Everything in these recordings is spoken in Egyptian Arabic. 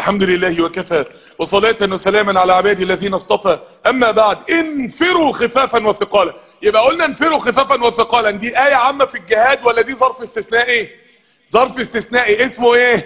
الحمد لله وكفى وصلاة وسلاما على عبادي الذين اصطفى اما بعد انفروا خفافا وثقالا يبقى قلنا انفروا خفافا وثقالا دي آية عامة في الجهاد ولا دي ظرف استثنائي ظرف استثنائي اسمه ايه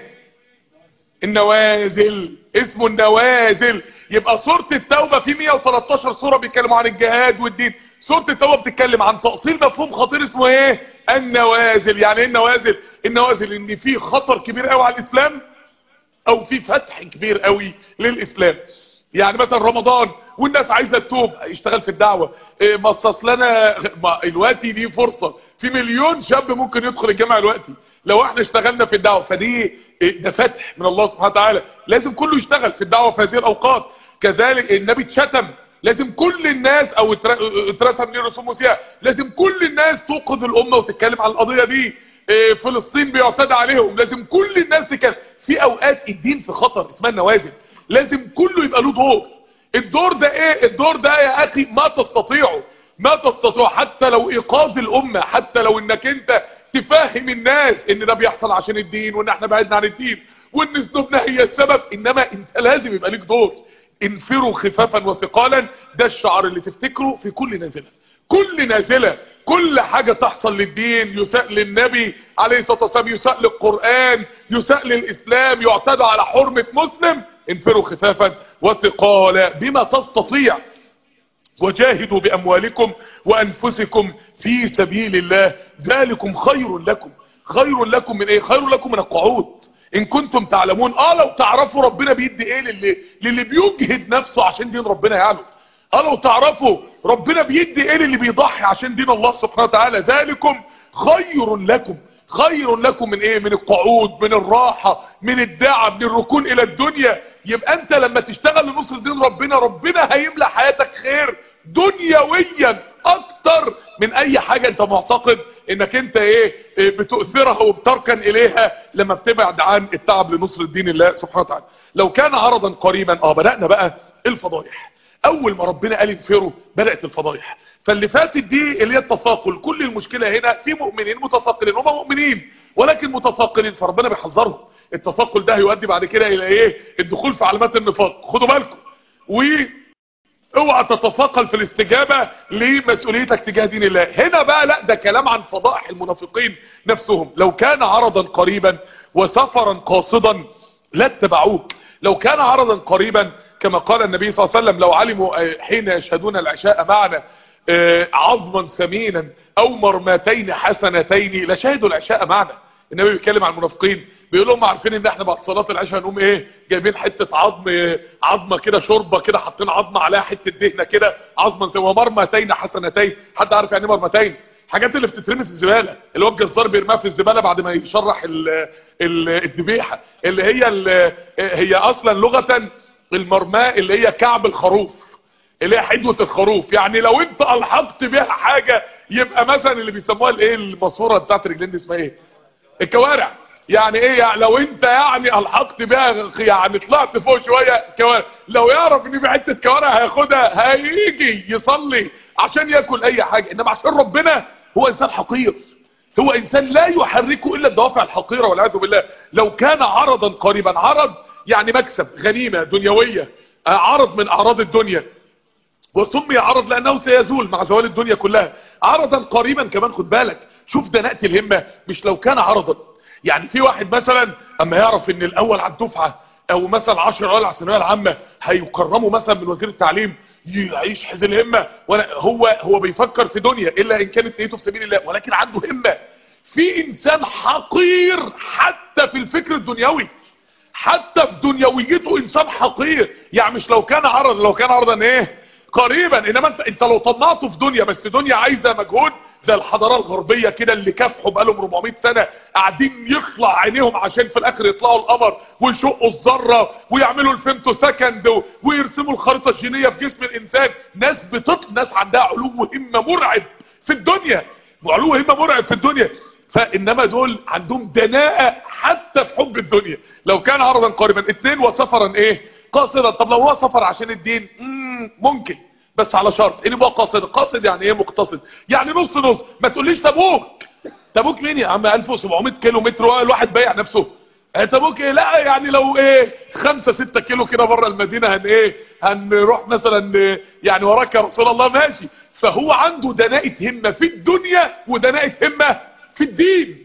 النوازل اسمه النوازل يبقى سورة التوبة في 113 سورة بيتكلموا عن الجهاد والدين سورة التوبة بتتكلم عن تأصيل مفهوم خطير اسمه ايه النوازل يعني ايه النوازل النوازل ان في خطر كبير قوي على الاسلام او في فتح كبير قوي للاسلام يعني مثلا رمضان والناس عايزه تتوب اشتغل في الدعوه إيه مصص لنا دلوقتي دي فرصه في مليون شاب ممكن يدخل الجامعه دلوقتي لو احنا اشتغلنا في الدعوه فدي ده فتح من الله سبحانه وتعالى لازم كله يشتغل في الدعوه في هذه الاوقات كذلك النبي اتشتم لازم كل الناس او اترسم ليه رسوم مسيح لازم كل الناس توقظ الامه وتتكلم عن القضيه دي فلسطين بيعتدى عليهم لازم كل الناس تتكلم في اوقات الدين في خطر اسمها النوازل لازم كله يبقى له دور الدور ده ايه الدور ده يا اخي ما تستطيعه ما تستطيع حتى لو ايقاظ الامة حتى لو انك انت تفهم الناس ان ده بيحصل عشان الدين وان احنا بعدنا عن الدين وان ذنوبنا هي السبب انما انت لازم يبقى ليك دور انفروا خفافا وثقالا ده الشعار اللي تفتكره في كل نازله كل نازلة كل حاجة تحصل للدين يساء للنبي عليه الصلاة والسلام يساء للقرآن يساء للإسلام يعتدى على حرمة مسلم انفروا خفافا وثقالا بما تستطيع وجاهدوا بأموالكم وأنفسكم في سبيل الله ذلكم خير لكم خير لكم من ايه خير لكم من القعود ان كنتم تعلمون اه لو تعرفوا ربنا بيدي ايه للي, للي بيجهد نفسه عشان دين ربنا يعلم اه لو تعرفوا ربنا بيدي ايه للي بيضحي عشان دين الله سبحانه وتعالى ذلكم خير لكم خير لكم من ايه من القعود من الراحة من الدعم من الركون الى الدنيا يبقى انت لما تشتغل لنصر دين ربنا ربنا هيملى حياتك خير دنيويا اكتر من اي حاجة انت معتقد انك انت ايه, إيه بتؤثرها وبتركن اليها لما بتبعد عن التعب لنصر الدين الله سبحانه وتعالى لو كان عرضا قريبا اه بدأنا بقى الفضايح اول ما ربنا قال انفروا بدأت الفضايح فاللي فاتت دي اللي هي التثاقل كل المشكلة هنا في مؤمنين متثاقلين هم مؤمنين ولكن متثاقلين فربنا بيحذرهم التثاقل ده هيؤدي بعد كده الى ايه الدخول في علامات النفاق خدوا بالكم و اوعى تتثاقل في الاستجابة لمسؤوليتك تجاه دين الله هنا بقى لا ده كلام عن فضائح المنافقين نفسهم لو كان عرضا قريبا وسفرا قاصدا لا اتبعوك لو كان عرضا قريبا كما قال النبي صلى الله عليه وسلم لو علموا حين يشهدون العشاء معنا عظما سمينا او مرمتين حسنتين لشهدوا العشاء معنا النبي بيتكلم عن المنافقين بيقول لهم عارفين ان احنا بعد صلاه العشاء هنقوم ايه جايبين حته عظم عظمه كده شوربه كده حاطين عظمه عليها حته دهنه كده عظما زي ومرمتين حسنتين حد عارف يعني ايه مرمتين حاجات اللي بتترمي في الزباله اللي هو الجزار بيرميها في الزباله بعد ما يشرح ال ال الذبيحه اللي هي ال هي اصلا لغه المرماء اللي هي كعب الخروف اللي هي حدوة الخروف يعني لو انت الحقت بيها حاجة يبقى مثلا اللي بيسموها الايه الماسوره بتاعت الرجلين دي اسمها ايه الكوارع يعني ايه يعني لو انت يعني الحقت بيها يعني طلعت فوق شوية كوارع لو يعرف ان في حتة كوارع هياخدها هيجي يصلي عشان ياكل اي حاجة انما عشان ربنا هو انسان حقير هو انسان لا يحركه الا الدوافع الحقيرة والعياذ بالله لو كان عرضا قريبا عرض يعني مكسب غنيمة دنيوية عرض من اعراض الدنيا وسمي عرض لانه سيزول مع زوال الدنيا كلها عرضا قريبا كمان خد بالك شوف دناءة الهمة مش لو كان عرضا يعني في واحد مثلا اما يعرف ان الاول على الدفعة او مثلا 10 اول على الثانويه العامه هيكرموا مثلا من وزير التعليم يعيش حز الهمه ولا هو هو بيفكر في دنيا الا ان كانت نيته في سبيل الله ولكن عنده همه في انسان حقير حتى في الفكر الدنيوي حتى في دنيويته انسان حقير يعني مش لو كان عرض لو كان عرضا ايه قريبا انما انت انت لو طمعته في دنيا بس دنيا عايزه مجهود زي الحضاره الغربيه كده اللي كافحوا بقالهم 400 سنه قاعدين يخلع عينيهم عشان في الاخر يطلعوا القمر ويشقوا الذره ويعملوا الفيمتو سكند ويرسموا الخريطه الجينيه في جسم الانسان ناس بتطل ناس عندها علو همه مرعب في الدنيا علو همه مرعب في الدنيا فانما دول عندهم دناءة حتى في حب الدنيا لو كان عرضا قريبا اتنين وسفرا ايه قاصدا طب لو هو سفر عشان الدين مم ممكن بس على شرط ان يبقى قاصد قاصد يعني ايه مقتصد يعني نص نص ما تقوليش تبوك تبوك مين يا عم 1700 كيلو متر الواحد بايع نفسه انت ممكن لا يعني لو ايه خمسة ستة كيلو كده بره المدينة هن ايه هنروح مثلا يعني وراك يا رسول الله ماشي فهو عنده دناءة همة في الدنيا ودناءة همة في الدين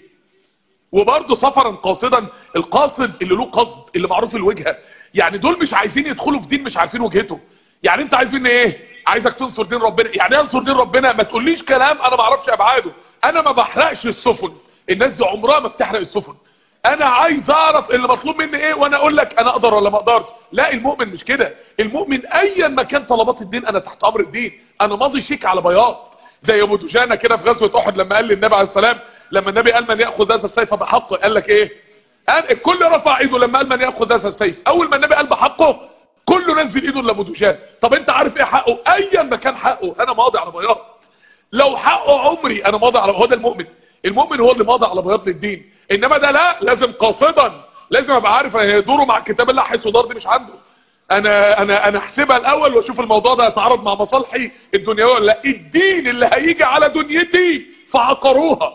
وبرضه سفرا قاصدا القاصد اللي له قصد اللي معروف الوجهة يعني دول مش عايزين يدخلوا في دين مش عارفين وجهته يعني انت عايز مني ايه عايزك تنصر دين ربنا يعني انصر دين ربنا ما تقوليش كلام انا ما اعرفش ابعاده انا ما بحرقش السفن الناس دي عمرها ما بتحرق السفن انا عايز اعرف اللي مطلوب مني ايه وانا اقول لك انا اقدر ولا ما اقدرش لا المؤمن مش كده المؤمن ايا ما كان طلبات الدين انا تحت امر الدين انا ماضي شيك على بياض زي ابو دجانه كده في غزوه احد لما قال للنبي عليه السلام لما النبي قال من ياخذ هذا السيف بحقه قال لك ايه قال الكل رفع ايده لما قال من ياخذ هذا السيف اول ما النبي قال بحقه كله نزل ايده الا ابو دجانه طب انت عارف ايه حقه ايا ما كان حقه انا ماضي على بياض لو حقه عمري انا ماضي على هو ده المؤمن المؤمن هو اللي ماضي على بياض للدين انما ده لا لازم قاصدا لازم ابقى عارف دوره مع الكتاب الله حيث ودار دي مش عنده انا انا انا احسبها الاول واشوف الموضوع ده يتعارض مع مصالحي الدنيويه ولا لا الدين اللي هيجي على دنيتي فعقروها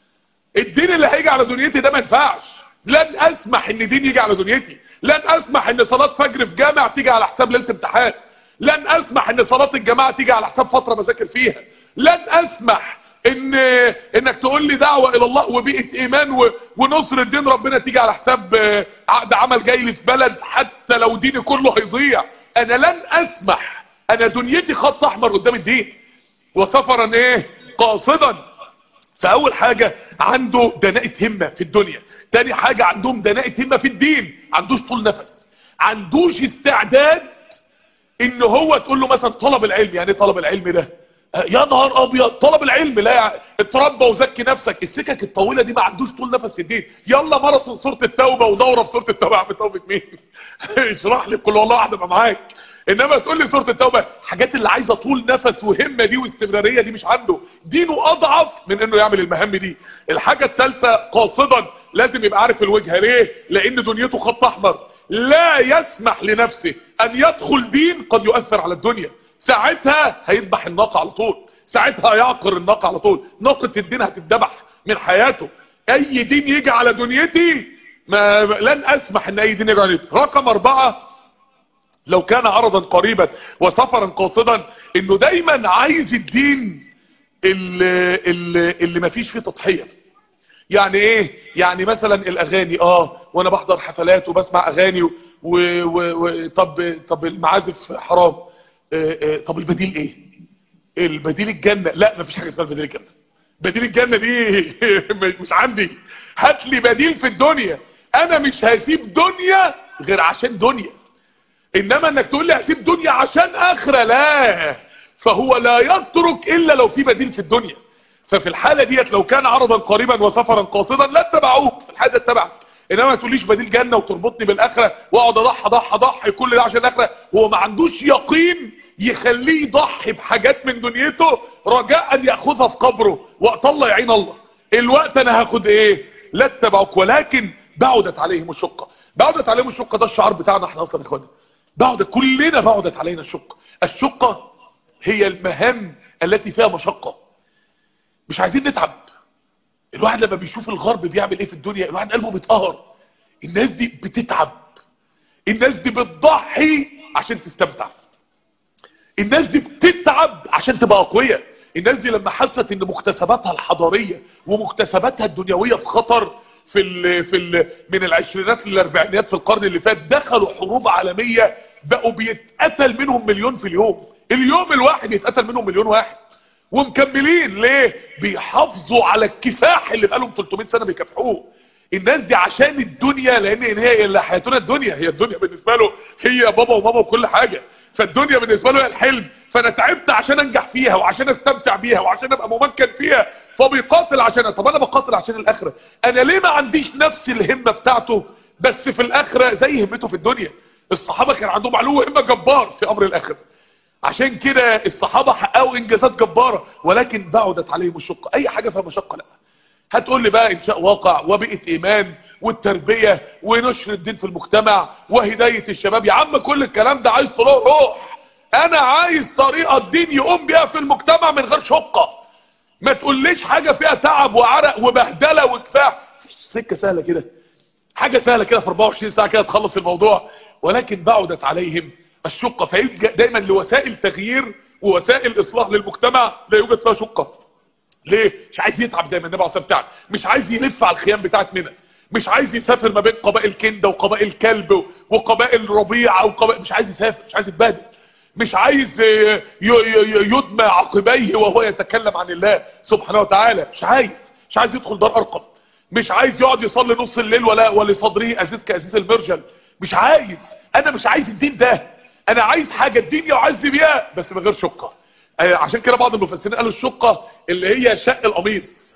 الدين اللي هيجي على دنيتي ده ما ينفعش لن اسمح ان دين يجي على دنيتي لن اسمح ان صلاه فجر في جامع تيجي على حساب ليله امتحان لن اسمح ان صلاه الجماعه تيجي على حساب فتره بذاكر فيها لن اسمح ان انك تقول لي دعوه الى الله وبيئه ايمان و... ونصر الدين ربنا تيجي على حساب عقد عمل جاي لي في بلد حتى لو ديني كله هيضيع انا لن اسمح انا دنيتي خط احمر قدام الدين وسفرا ايه قاصدا فاول حاجه عنده دناءه همه في الدنيا تاني حاجه عندهم دناءه همه في الدين عندوش طول نفس عندوش استعداد ان هو تقول له مثلا طلب العلم يعني طلب العلم ده يا نهار ابيض طلب العلم لا يعني اتربى وزكي نفسك السكك الطويله دي ما عندوش طول نفس في الدين يلا ماراثون سوره التوبه ودوره في سوره التوبه يا عم توبه مين اشرح لي قل والله واحده معاك انما تقول لي سوره التوبه حاجات اللي عايزه طول نفس وهمه دي واستمراريه دي مش عنده دينه اضعف من انه يعمل المهام دي الحاجه الثالثه قاصدا لازم يبقى عارف الوجهه ليه لان دنيته خط احمر لا يسمح لنفسه ان يدخل دين قد يؤثر على الدنيا ساعتها هيذبح الناقه على طول ساعتها هيعقر الناقه على طول ناقه الدين هتتذبح من حياته اي دين يجي على دنيتي ما لن اسمح ان اي دين يجي على دنيتي رقم اربعة لو كان عرضا قريبا وسفرا قاصدا انه دايما عايز الدين اللي, اللي, اللي ما فيش فيه تضحيه يعني ايه يعني مثلا الاغاني اه وانا بحضر حفلات وبسمع اغاني و... و... و... طب طب المعازف حرام آه آه طب البديل ايه البديل الجنة لا مفيش حاجة اسمها بديل الجنة بديل الجنة دي مش عندي هات لي بديل في الدنيا انا مش هسيب دنيا غير عشان دنيا انما انك تقول لي هسيب دنيا عشان اخرة لا فهو لا يترك الا لو في بديل في الدنيا ففي الحالة ديت لو كان عرضا قريبا وسفرا قاصدا لا اتبعوك في الحالة اتبعك انما ما تقوليش بديل جنة وتربطني بالاخرة واقعد اضحى ضحى ضحي كل ده عشان الاخرة هو ما عندوش يقين يخليه يضحي بحاجات من دنيته رجاء ان ياخذها في قبره وقت الله يعين الله الوقت انا هاخد ايه لا اتبعك ولكن بعدت عليهم الشقة بعدت عليهم الشقة ده الشعار بتاعنا احنا اصلا يا اخوانا بعد كلنا بعدت علينا الشقة الشقة هي المهام التي فيها مشقة مش عايزين نتعب الواحد لما بيشوف الغرب بيعمل ايه في الدنيا الواحد قلبه بيتقهر الناس دي بتتعب الناس دي بتضحي عشان تستمتع الناس دي بتتعب عشان تبقى اقوياء الناس دي لما حست ان مكتسباتها الحضارية ومكتسباتها الدنيوية في خطر في ال في ال من العشرينات للاربعينات في القرن اللي فات دخلوا حروب عالمية بقوا بيتقتل منهم مليون في اليوم اليوم الواحد يتقتل منهم مليون واحد ومكملين ليه بيحافظوا على الكفاح اللي بقالهم 300 سنة بيكافحوه الناس دي عشان الدنيا لان هي اللي حياتنا الدنيا هي الدنيا بالنسبة له هي بابا وماما وكل حاجة فالدنيا بالنسبة له هي الحلم فانا تعبت عشان انجح فيها وعشان استمتع بيها وعشان ابقى ممكن فيها فبيقاتل عشانها طب انا بقاتل عشان الاخرة انا ليه ما عنديش نفس الهمة بتاعته بس في الاخرة زي همته في الدنيا الصحابة كان عندهم علو همة جبار في امر الاخرة عشان كده الصحابة حققوا انجازات جبارة ولكن بعدت عليهم الشقة اي حاجة فيها مشقة لا هتقول لي بقى انشاء واقع وبيئة ايمان والتربية ونشر الدين في المجتمع وهداية الشباب يا عم كل الكلام ده عايز طلوع روح انا عايز طريقة الدين يقوم بيها في المجتمع من غير شقة ما تقوليش حاجة فيها تعب وعرق وبهدلة وكفاح مفيش سكة سهلة كده حاجة سهلة كده في 24 ساعة كده تخلص الموضوع ولكن بعدت عليهم الشقة فيلجأ دايما لوسائل تغيير ووسائل اصلاح للمجتمع لا يوجد فيها شقة ليه مش عايز يتعب زي ما النبي عليه الصلاه بتاعك مش عايز يلف على الخيام بتاعت منى مش عايز يسافر ما بين قبائل كنده وقبائل كلب وقبائل ربيع وقبائل مش عايز يسافر مش عايز يتبادل مش عايز يدمى عقبيه وهو يتكلم عن الله سبحانه وتعالى مش عايز مش عايز يدخل دار ارقم مش عايز يقعد يصلي نص الليل ولا ولصدره ازيز كازيز المرجل مش عايز انا مش عايز الدين ده انا عايز حاجه الدين يعز بيها بس من غير شقه عشان كده بعض المفسرين قالوا الشقه اللي هي شق القميص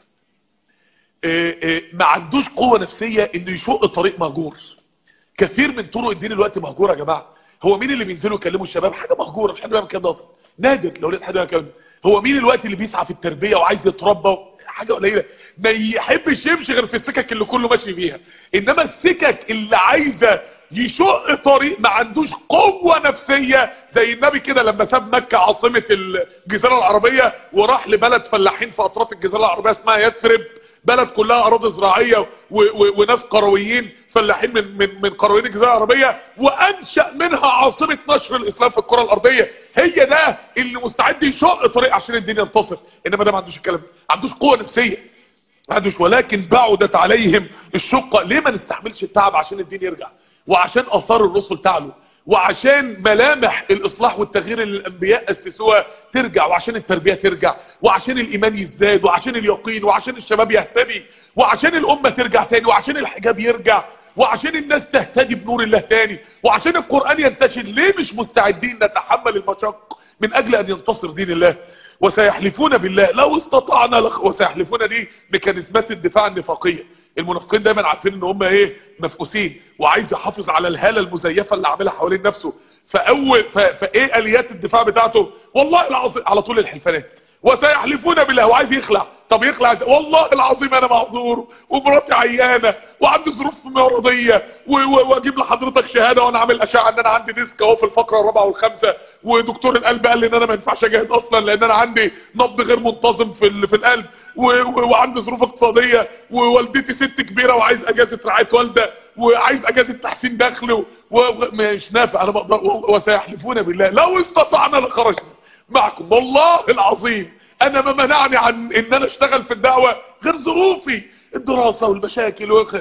ما عندوش قوه نفسيه انه يشق طريق مهجور كثير من طرق الدين الوقت مهجوره يا جماعه هو مين اللي بينزلوا يكلموا الشباب حاجه مهجوره مش حد بيعمل كده اصلا نادر لو لقيت حد بيعمل كده هو مين الوقت اللي بيسعى في التربيه وعايز يتربى حاجه قليله ما يحبش يمشي غير في السكك اللي كله ماشي فيها انما السكك اللي عايزه يشق طريق ما عندوش قوة نفسية زي النبي كده لما ساب مكة عاصمة الجزيرة العربية وراح لبلد فلاحين في اطراف الجزيرة العربية اسمها يثرب بلد كلها اراضي زراعية وناس قرويين فلاحين من من من قرويين الجزيرة العربية وانشأ منها عاصمة نشر الاسلام في الكرة الارضية هي ده اللي مستعد يشق طريق عشان الدين ينتصر انما ده ما عندوش الكلام ده ما عندوش قوة نفسية ما عندوش ولكن بعدت عليهم الشقة ليه ما نستحملش التعب عشان الدين يرجع وعشان اثار الرسل تعلو وعشان ملامح الاصلاح والتغيير اللي الانبياء اسسوها ترجع وعشان التربية ترجع وعشان الايمان يزداد وعشان اليقين وعشان الشباب يهتدي وعشان الامة ترجع تاني وعشان الحجاب يرجع وعشان الناس تهتدي بنور الله تاني وعشان القرآن ينتشر ليه مش مستعدين نتحمل المشق من اجل ان ينتصر دين الله وسيحلفون بالله لو استطعنا لخ... وسيحلفون دي ميكانيزمات الدفاع النفاقية المنافقين دايما عارفين ان هم ايه مفقوسين وعايز يحافظ على الهاله المزيفه اللي عاملها حوالين نفسه فاول ف... فايه اليات الدفاع بتاعته والله العظيم على طول الحلفانات وسيحلفون بالله وعايز يخلع طب يخلع والله العظيم انا معذور ومراتي عيانه وعندي ظروف مرضيه واجيب لحضرتك شهاده وانا عامل اشعه ان انا عندي ديسك اهو في الفقره الرابعه والخامسه ودكتور القلب قال لي ان انا ما ينفعش اجاهد اصلا لان انا عندي نبض غير منتظم في في القلب وعندي ظروف اقتصاديه ووالدتي ست كبيره وعايز اجازه رعايه والده وعايز اجازه تحسين دخل ومش نافع انا بقدر وسيحلفون بالله لو استطعنا لخرجنا معكم والله العظيم انا ما منعني عن ان انا اشتغل في الدعوة غير ظروفي الدراسة والمشاكل وخ...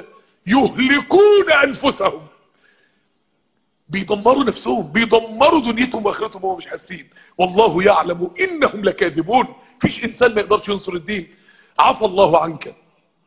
يهلكون انفسهم بيدمروا نفسهم بيدمروا دنيتهم واخرتهم وهم مش حاسين والله يعلم انهم لكاذبون فيش انسان ما يقدرش ينصر الدين عفى الله عنك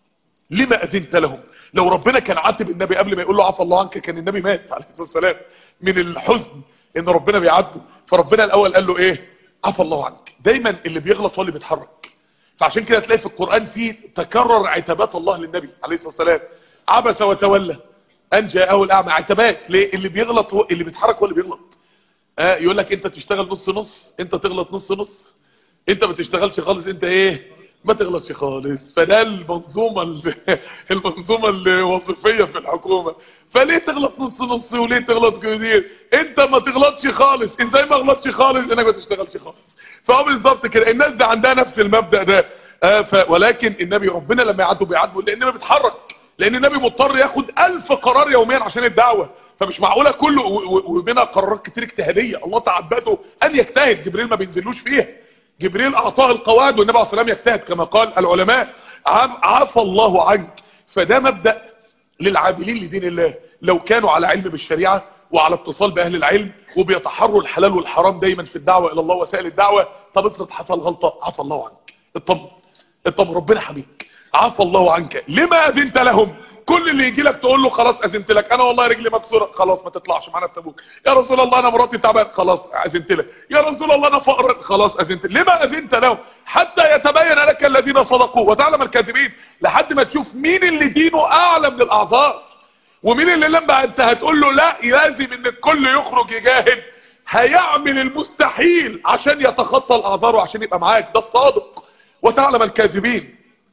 لما اذنت لهم لو ربنا كان عاتب النبي قبل ما يقول له عفى الله عنك كان النبي مات عليه الصلاه والسلام من الحزن ان ربنا بيعاتبه فربنا الاول قال له ايه عفى الله عنك دايما اللي بيغلط هو اللي بيتحرك فعشان كده تلاقي في القرآن فيه تكرر عتابات الله للنبي عليه الصلاة والسلام عبس وتولى ان جاءه الاعمى عتابات ليه اللي بيغلط هو اللي بيتحرك هو اللي بيغلط آه يقول لك انت تشتغل نص نص انت تغلط نص نص انت ما تشتغلش خالص انت ايه ما تغلطش خالص فده المنظومة المنظومة الوظيفية في الحكومة فليه تغلط نص نص وليه تغلط كتير انت ما تغلطش خالص ازاي ما غلطش خالص انك ما تشتغلش خالص فهو بالظبط كده الناس ده عندها نفس المبدأ ده آه ف... ولكن النبي ربنا لما يعدوا بيعدوا لان ما بيتحرك لان النبي مضطر ياخد ألف قرار يوميا عشان الدعوة فمش معقولة كله ومنها قرارات كتير اجتهادية الله تعبده ان يجتهد جبريل ما بينزلوش فيها جبريل اعطاه القواعد والنبي عليه الصلاه والسلام يجتهد كما قال العلماء عفى الله عنك فده مبدأ للعاملين لدين الله لو كانوا على علم بالشريعة وعلى اتصال باهل العلم وبيتحروا الحلال والحرام دايما في الدعوة الى الله وسائل الدعوة طب افرض حصل غلطة عفى الله عنك اطمن اطمن ربنا حميك عفى الله عنك لما اذنت لهم كل اللي يجي لك تقول له خلاص اذنت لك انا والله رجلي مكسوره خلاص ما تطلعش معانا التبوك يا رسول الله انا مراتي تعبان خلاص اذنت لك يا رسول الله انا فقر خلاص اذنت لما اذنت لهم حتى يتبين لك الذين صدقوا وتعلم الكاذبين لحد ما تشوف مين اللي دينه اعلى من الاعذار ومين اللي لما انت هتقول له لا لازم ان الكل يخرج يجاهد هيعمل المستحيل عشان يتخطى الاعذار وعشان يبقى معاك ده الصادق وتعلم الكاذبين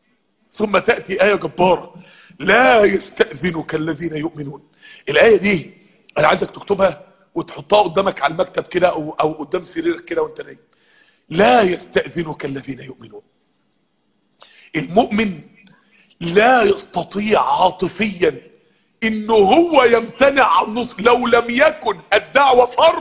ثم تأتي آية جبارة لا يستأذنك الذين يؤمنون الآية دي أنا عايزك تكتبها وتحطها قدامك على المكتب كده أو, أو قدام سريرك كده وانت نايم لا يستأذنك الذين يؤمنون المؤمن لا يستطيع عاطفيا انه هو يمتنع عن نص لو لم يكن الدعوة فرض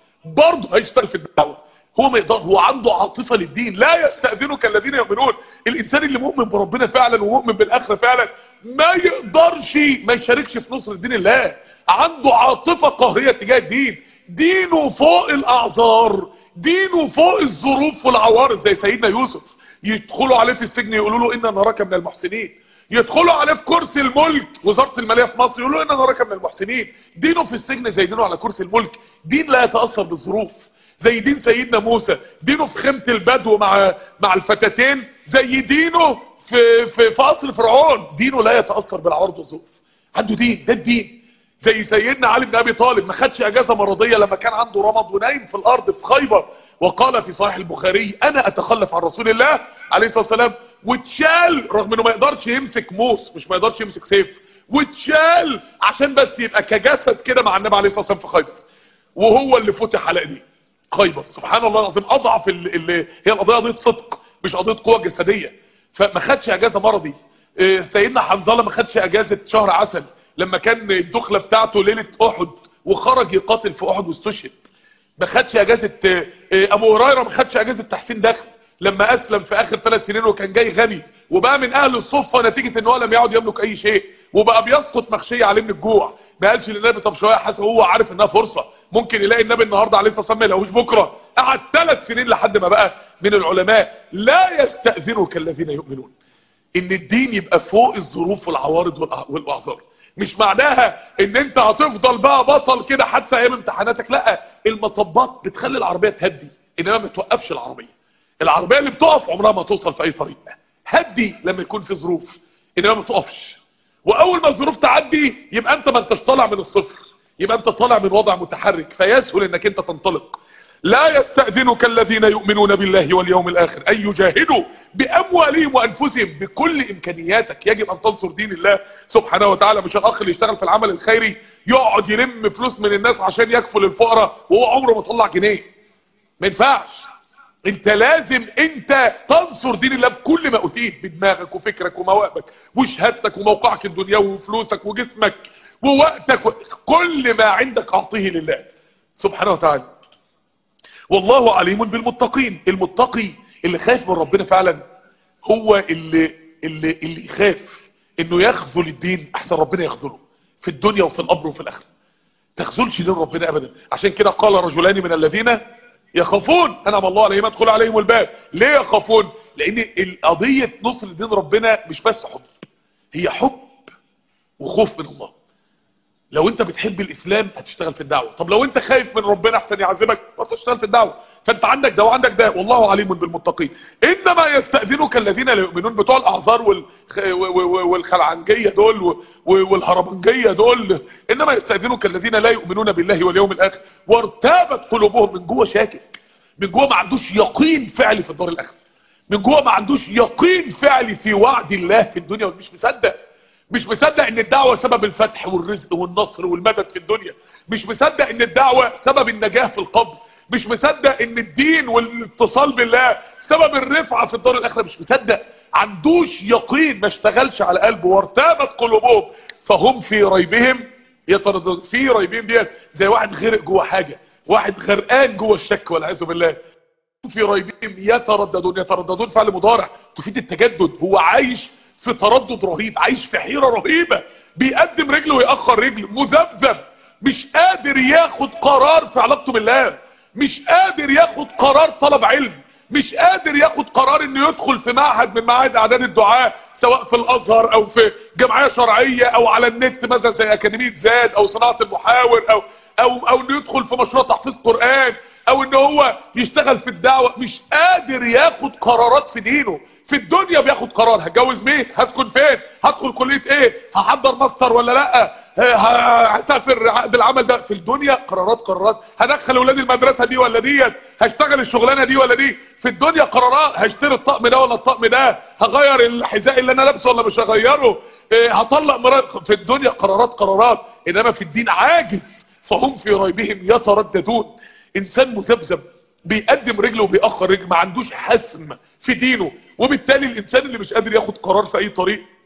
برضه هيشتغل في الدعوة هو ما يقدر هو عنده عاطفة للدين لا يستأذنك الذين يؤمنون الانسان اللي مؤمن بربنا فعلا ومؤمن بالاخرة فعلا ما يقدرش ما يشاركش في نصر دين الله عنده عاطفة قهرية تجاه الدين دينه فوق الاعذار دينه فوق الظروف والعوارض زي سيدنا يوسف يدخلوا عليه في السجن يقولوا له إنا نراك من المحسنين يدخلوا عليه في كرسي الملك وزارة المالية في مصر يقولوا إنا نراك من المحسنين دينه في السجن زي دينه على كرسي الملك دين لا يتأثر بالظروف زي دين سيدنا موسى دينه في خيمة البدو مع مع الفتاتين زي دينه في في في قصر فرعون دينه لا يتأثر بالعوارض والظروف عنده دين ده الدين زي سيدنا علي بن ابي طالب ما خدش اجازه مرضيه لما كان عنده رمض ونايم في الارض في خيبر وقال في صحيح البخاري انا اتخلف عن رسول الله عليه الصلاه والسلام واتشال رغم انه ما يقدرش يمسك موس مش ما يقدرش يمسك سيف واتشال عشان بس يبقى كجسد كده مع النبي عليه الصلاه والسلام في خيبر وهو اللي فتح على ايديه خيبر سبحان الله العظيم اضعف اللي هي القضيه قضيه صدق مش قضيه قوه جسديه فما خدش اجازه مرضي إيه، سيدنا حنظله ما خدش اجازه شهر عسل لما كان الدخله بتاعته ليله احد وخرج يقاتل في احد واستشهد ما خدش اجازه آه، آه، ابو هريره ما خدش اجازه تحسين دخل لما اسلم في اخر ثلاث سنين وكان جاي غني وبقى من اهل الصفه نتيجه ان هو لم يعد يملك اي شيء وبقى بيسقط مخشيه عليه من الجوع ما قالش للنبي طب شويه حاسس هو عارف انها فرصه ممكن يلاقي النبي النهارده عليه الصلاه والسلام ما يلاقوش بكره قعد ثلاث سنين لحد ما بقى من العلماء لا يستاذنك الذين يؤمنون ان الدين يبقى فوق الظروف والعوارض والأع- والاعذار مش معناها ان انت هتفضل بقى بطل كده حتى ايام امتحاناتك لا المطبات بتخلي العربيه تهدي انما ما توقفش العربيه العربيه اللي بتقف عمرها ما توصل في اي طريق هدي لما يكون في ظروف انما ما تقفش واول ما الظروف تعدي يبقى انت ما انتش طالع من الصفر يبقى انت طالع من وضع متحرك فيسهل انك انت تنطلق لا يستأذنك الذين يؤمنون بالله واليوم الآخر أن يجاهدوا بأموالهم وأنفسهم بكل إمكانياتك يجب أن تنصر دين الله سبحانه وتعالى مش الأخ اللي يشتغل في العمل الخيري يقعد يلم فلوس من الناس عشان يكفل الفقراء وهو عمره ما طلع جنيه ما ينفعش انت لازم انت تنصر دين الله بكل ما اوتيت بدماغك وفكرك ومواهبك وشهادتك وموقعك الدنيوي وفلوسك وجسمك ووقتك و... كل ما عندك اعطيه لله سبحانه وتعالى والله عليم بالمتقين المتقي اللي خايف من ربنا فعلا هو اللي اللي اللي يخاف انه يخذل الدين احسن ربنا يخذله في الدنيا وفي القبر وفي الاخره تخذلش دين ربنا ابدا عشان كده قال رجلان من الذين يخافون انعم الله عليهم ادخل عليهم الباب ليه يخافون لان القضيه نصر دين ربنا مش بس حب هي حب وخوف من الله لو انت بتحب الاسلام هتشتغل في الدعوه طب لو انت خايف من ربنا احسن يعذبك برضه تشتغل في الدعوه فانت عندك ده وعندك ده والله عليم بالمتقين انما يستاذنك الذين لا يؤمنون بتوع الاعذار والخ... و- و- والخلعنجيه دول و- و- والهربنجيه دول انما يستاذنك الذين لا يؤمنون بالله واليوم الاخر وارتابت قلوبهم من جوه شاكك من جوه ما عندوش يقين فعلي في الدار الاخره من جوه ما عندوش يقين فعلي في وعد الله في الدنيا ومش مصدق مش مصدق ان الدعوة سبب الفتح والرزق والنصر والمدد في الدنيا مش مصدق ان الدعوة سبب النجاة في القبر مش مصدق ان الدين والاتصال بالله سبب الرفعة في الدار الاخرة مش مصدق عندوش يقين ما اشتغلش على قلبه وارتابت قلوبهم فهم في ريبهم يتردد في ريبهم ديت زي واحد غرق جوه حاجة واحد غرقان جوه الشك والعياذ بالله في ريبهم يترددون يترددون فعل مضارع تفيد التجدد هو عايش في تردد رهيب عايش في حيرة رهيبة بيقدم رجله ويأخر رجله مذبذب مش قادر ياخد قرار في علاقته بالله مش قادر ياخد قرار طلب علم مش قادر ياخد قرار انه يدخل في معهد من معاهد اعداد الدعاء سواء في الازهر او في جمعية شرعية او على النت مثلا زي اكاديمية زاد او صناعة المحاور او او او انه يدخل في مشروع تحفيظ قرآن او ان هو يشتغل في الدعوة مش قادر ياخد قرارات في دينه في الدنيا بياخد قرار هتجوز مين هسكن فين هدخل كلية ايه هحضر ماستر ولا لا ه- هسافر عقد العمل ده في الدنيا قرارات قرارات هدخل اولادي المدرسة دي ولا ديت هشتغل الشغلانة دي ولا دي في الدنيا قرارات هشتري الطقم ده ولا الطقم ده هغير الحذاء اللي انا لابسه ولا مش هغيره إيه، هطلق مرات في الدنيا قرارات قرارات انما في الدين عاجز فهم في ريبهم يترددون انسان مذبذب بيقدم رجله وبيأخر رجل ما عندوش حسم في دينه وبالتالي الانسان اللي مش قادر ياخد قرار في اي طريق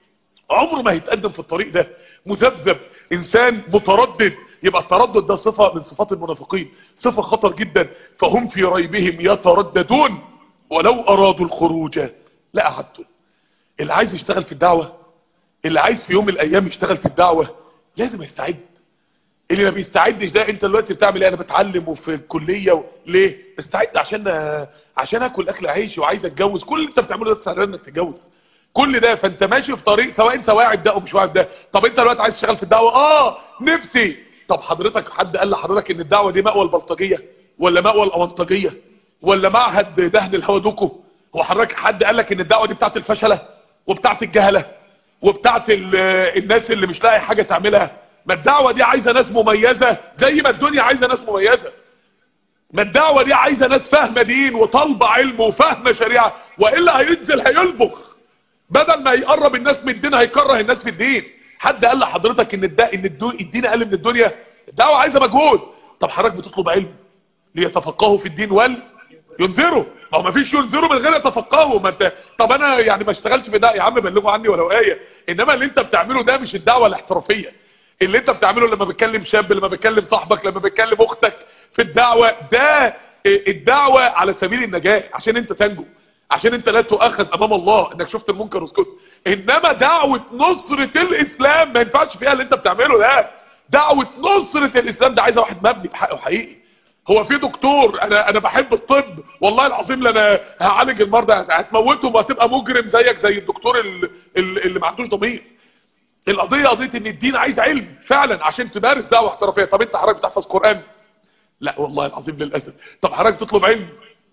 عمره ما هيتقدم في الطريق ده مذبذب انسان متردد يبقى التردد ده صفة من صفات المنافقين صفة خطر جدا فهم في ريبهم يترددون ولو ارادوا الخروج لأعدوا اللي عايز يشتغل في الدعوة اللي عايز في يوم من الايام يشتغل في الدعوة لازم يستعد اللي ما بيستعدش ده انت دلوقتي بتعمل ايه انا بتعلم وفي الكليه و... ليه بستعد عشان عشان اكل اكل عيشي وعايز اتجوز كل اللي انت بتعمله ده استعداد انك تتجوز كل ده فانت ماشي في طريق سواء انت واعي بده او مش واعي بده طب انت دلوقتي عايز تشتغل في الدعوه اه نفسي طب حضرتك حد قال لحضرتك ان الدعوه دي مأوى البلطجيه ولا مأوى الاونطجيه ولا معهد دهن الهودوكو هو حضرتك حد قال لك ان الدعوه دي بتاعت الفشله وبتاعت الجهله وبتاعت الناس اللي مش لاقي حاجه تعملها ما الدعوة دي عايزة ناس مميزة زي ما الدنيا عايزة ناس مميزة ما الدعوة دي عايزة ناس فاهمة دين وطالبة علم وفاهمة شريعة وإلا هينزل هيلبخ بدل ما يقرب الناس من الدين هيكره الناس في الدين حد قال لحضرتك ان الدا ان الدين اقل من الدنيا الدعوة عايزة مجهود طب حضرتك بتطلب علم ليتفقهوا في الدين وال ينذروا ما هو مفيش ينذروا من غير يتفقهوا ما انت طب انا يعني ما اشتغلش في ده يا عم بلغوا عني ولو ايه انما اللي انت بتعمله ده مش الدعوة الاحترافية اللي انت بتعمله لما بتكلم شاب لما بتكلم صاحبك لما بتكلم اختك في الدعوة ده الدعوة على سبيل النجاة عشان انت تنجو عشان انت لا تؤخذ امام الله انك شفت المنكر واسكت انما دعوة نصرة الاسلام ما ينفعش فيها اللي انت بتعمله ده دعوة نصرة الاسلام ده عايزة واحد مبني بحقه حقيقي هو في دكتور انا انا بحب الطب والله العظيم انا هعالج المرضى هتموتهم وهتبقى مجرم زيك زي الدكتور اللي, اللي ما عندوش ضمير القضية قضية ان الدين عايز علم فعلا عشان تمارس دعوة احترافية طب انت حضرتك بتحفظ قرآن لا والله العظيم للأسف طب حضرتك تطلب علم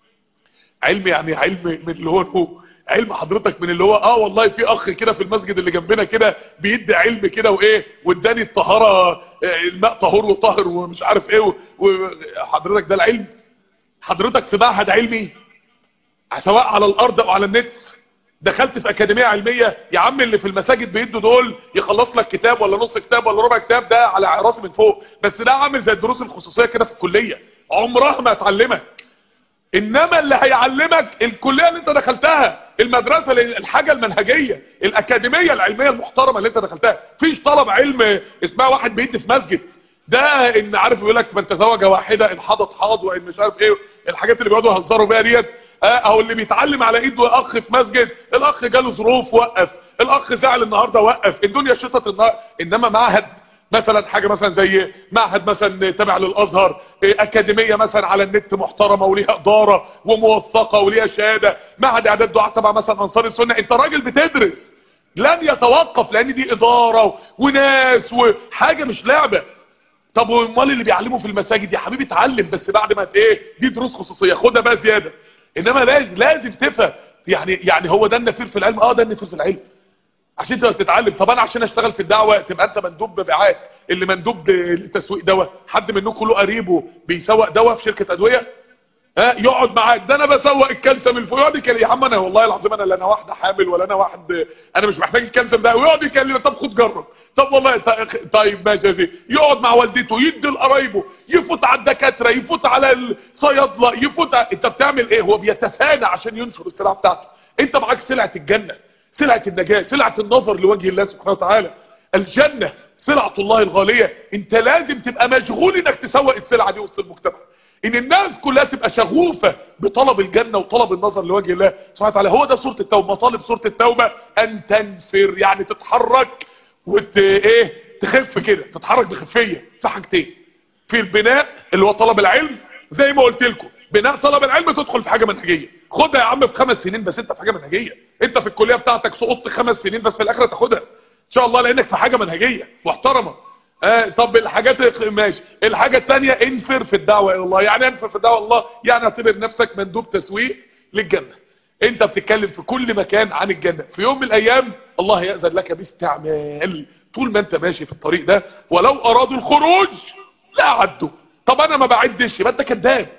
علم يعني علم من اللي هو هو علم حضرتك من اللي هو اه والله في اخ كده في المسجد اللي جنبنا كده بيدي علم كده وايه واداني الطهارة الماء طهور وطاهر ومش عارف ايه وحضرتك ده العلم حضرتك في معهد علمي سواء على الارض او على النت دخلت في اكاديمية علمية يا عم اللي في المساجد بيدوا دول يخلص لك كتاب ولا نص كتاب ولا ربع كتاب ده على راسي من فوق بس ده عامل زي الدروس الخصوصية كده في الكلية عمرها ما هتعلمك انما اللي هيعلمك الكلية اللي انت دخلتها المدرسة الحاجة المنهجية الاكاديمية العلمية المحترمة اللي انت دخلتها فيش طلب علم اسمها واحد بيدي في مسجد ده ان عارف يقول لك من تزوج واحدة ان حاضت حاض وان مش عارف ايه الحاجات اللي بيقعدوا يهزروا بيها ديت او اللي بيتعلم على ايده اخ في مسجد الاخ جاله ظروف وقف الاخ زعل النهارده وقف الدنيا شطت النهار انما معهد مثلا حاجة مثلا زي معهد مثلا تابع للازهر اكاديمية مثلا على النت محترمة وليها ادارة وموثقة وليها شهادة معهد اعداد دعاء تبع مثلا انصار السنة انت راجل بتدرس لن يتوقف لان دي ادارة وناس وحاجة مش لعبة طب وامال اللي بيعلموا في المساجد يا حبيبي اتعلم بس بعد ما ايه دي دروس خصوصية خدها بقى زيادة انما لازم لازم تفهم يعني يعني هو ده النفير في العلم اه ده النفير في العلم عشان تقدر تتعلم طب انا عشان اشتغل في الدعوه تبقى انت مندوب مبيعات اللي مندوب لتسويق دواء حد منكم له قريبه بيسوق دواء في شركه ادويه ها يقعد معاك ده انا بسوق الكالسيوم الفوق يقعد يكلم يا عم انا والله العظيم انا لا انا واحده حامل ولا انا واحد انا مش محتاج الكالسيوم ده ويقعد يكلم طب خد جرب طب والله طيب ماشي يا سيدي يقعد مع والدته يدي لقرايبه يفوت على الدكاتره يفوت على الصيادله يفوت على... انت بتعمل ايه هو بيتفانى عشان ينشر السلعه بتاعته انت معاك سلعه الجنه سلعه النجاه سلعه النظر لوجه الله سبحانه وتعالى الجنه سلعه الله الغاليه انت لازم تبقى مشغول انك تسوق السلعه دي وسط المجتمع ان الناس كلها تبقى شغوفة بطلب الجنة وطلب النظر لوجه الله سبحانه وتعالى هو ده سورة التوبة مطالب سورة التوبة ان تنفر يعني تتحرك وت ايه تخف كده تتحرك بخفية في حاجتين في البناء اللي هو طلب العلم زي ما قلت لكم بناء طلب العلم تدخل في حاجة منهجية خدها يا عم في خمس سنين بس انت في حاجة منهجية انت في الكلية بتاعتك سقطت خمس سنين بس في الاخرة تاخدها ان شاء الله لانك في حاجة منهجية محترمة آه طب الحاجات ماشي الحاجة التانية انفر في الدعوة الى الله يعني انفر في الدعوة الى الله يعني اعتبر نفسك مندوب تسويق للجنة انت بتتكلم في كل مكان عن الجنة في يوم من الايام الله يأذن لك باستعمال طول ما انت ماشي في الطريق ده ولو ارادوا الخروج لا عدوا طب انا ما بعدش يبقى انت كذاب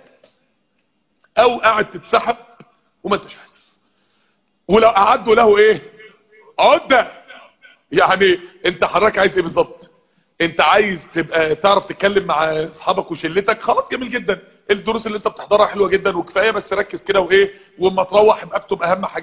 او قاعد تتسحب وما انتش حاسس ولو اعدوا له ايه عدة يعني انت حضرتك عايز ايه بالظبط انت عايز تبقى تعرف تتكلم مع اصحابك وشلتك خلاص جميل جدا الدروس اللي انت بتحضرها حلوه جدا وكفايه بس ركز كده وايه واما تروح ابقى اكتب اهم حاجات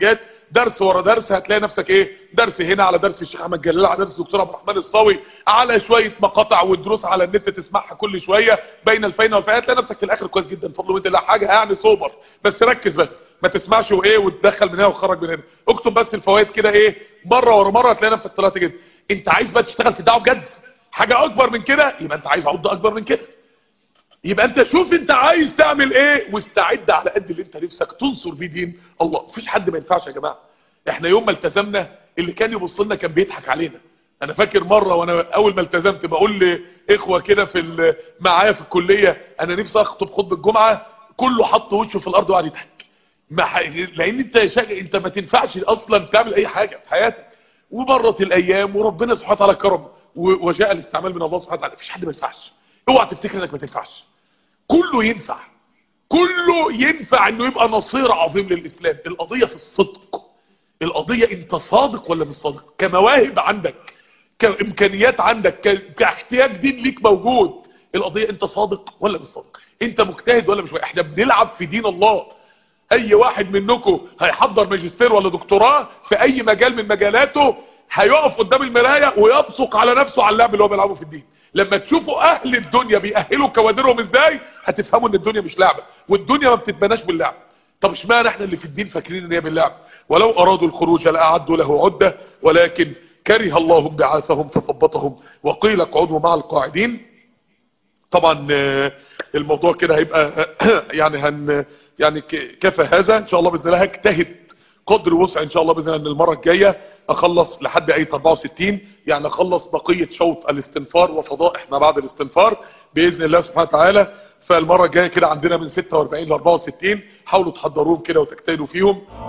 درس ورا درس هتلاقي نفسك ايه درس هنا على درس الشيخ احمد جلال على درس الدكتور عبد الرحمن الصاوي على شويه مقاطع ودروس على النت تسمعها كل شويه بين الفين والفين هتلاقي نفسك في الاخر كويس جدا بفضل من الله حاجه يعني سوبر بس ركز بس ما تسمعش وايه وتدخل من هنا وتخرج من هنا اكتب بس الفوائد كده ايه مره ورا مره هتلاقي نفسك طلعت كده انت عايز بقى تشتغل في الدعوه بجد حاجه اكبر من كده يبقى انت عايز عض اكبر من كده يبقى انت شوف انت عايز تعمل ايه واستعد على قد اللي انت نفسك تنصر بيه دين الله مفيش حد ما ينفعش يا جماعه احنا يوم ما التزمنا اللي كان يبص لنا كان بيضحك علينا انا فاكر مره وانا اول ما التزمت بقول لاخوه كده في معايا في الكليه انا نفسي اخطب خطبه الجمعه كله حط وشه في الارض وقعد يضحك ما ح... لان انت شا... انت ما تنفعش اصلا تعمل اي حاجه في حياتك ومرت الايام وربنا سبحانه وتعالى كرم و... وجاء الاستعمال من الله سبحانه وتعالى مفيش حد ما ينفعش اوعى تفتكر انك ما تنفعش كله ينفع كله ينفع انه يبقى نصير عظيم للاسلام القضيه في الصدق القضيه انت صادق ولا مش صادق كمواهب عندك كامكانيات عندك ك... كاحتياج دين ليك موجود القضيه انت صادق ولا مش صادق انت مجتهد ولا مش مجتهد احنا بنلعب في دين الله اي واحد منكم هيحضر ماجستير ولا دكتوراه في اي مجال من مجالاته هيقف قدام المرايه ويبصق على نفسه على اللعب اللي هو بيلعبه في الدين لما تشوفوا اهل الدنيا بيأهلوا كوادرهم ازاي هتفهموا ان الدنيا مش لعبه والدنيا ما بتتبناش باللعب طب اشمعنى احنا اللي في الدين فاكرين ان هي باللعب ولو ارادوا الخروج لاعدوا له عده ولكن كره الله بعاثهم فثبطهم وقيل اقعدوا مع القاعدين طبعا الموضوع كده هيبقى يعني هن يعني كفى هذا ان شاء الله باذن الله هجتهد قدر وسع ان شاء الله باذن الله ان المره الجايه اخلص لحد ايه 64 يعني اخلص بقيه شوط الاستنفار وفضائح ما بعد الاستنفار باذن الله سبحانه وتعالى فالمره الجايه كده عندنا من 46 ل 64 حاولوا تحضروهم كده وتجتهدوا فيهم